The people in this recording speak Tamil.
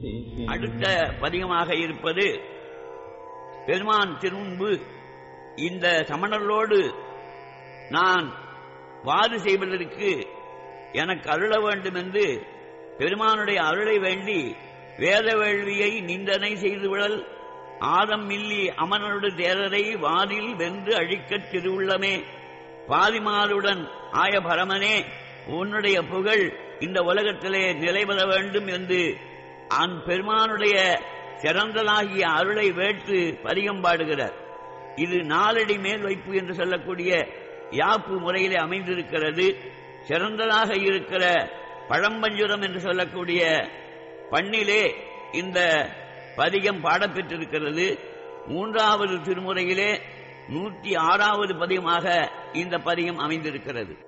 அடுத்த பதிகமாக இருப்பது பெருமான் திருமுன்பு இந்த சமணர்களோடு நான் வாது செய்வதற்கு எனக்கு அருள வேண்டும் என்று பெருமானுடைய அருளை வேண்டி வேத வேள்வியை நிந்தனை செய்து விழல் ஆதம் மில்லி அமனோடு தேரரை வாதில் வென்று அழிக்கத் திருவுள்ளமே பாதிமாருடன் ஆய பரமனே உன்னுடைய புகழ் இந்த உலகத்திலே நிலைபெற வேண்டும் என்று அந் பெருமானுடைய சிறந்ததாகிய அருளை வேற்று பதிகம் பாடுகிறார் இது நாலடி மேல் வைப்பு என்று சொல்லக்கூடிய யாப்பு முறையிலே அமைந்திருக்கிறது சிறந்ததாக இருக்கிற பழம்பஞ்சுரம் என்று சொல்லக்கூடிய பண்ணிலே இந்த பதிகம் பாடப்பெற்றிருக்கிறது மூன்றாவது திருமுறையிலே நூற்றி ஆறாவது பதிகமாக இந்த பதிகம் அமைந்திருக்கிறது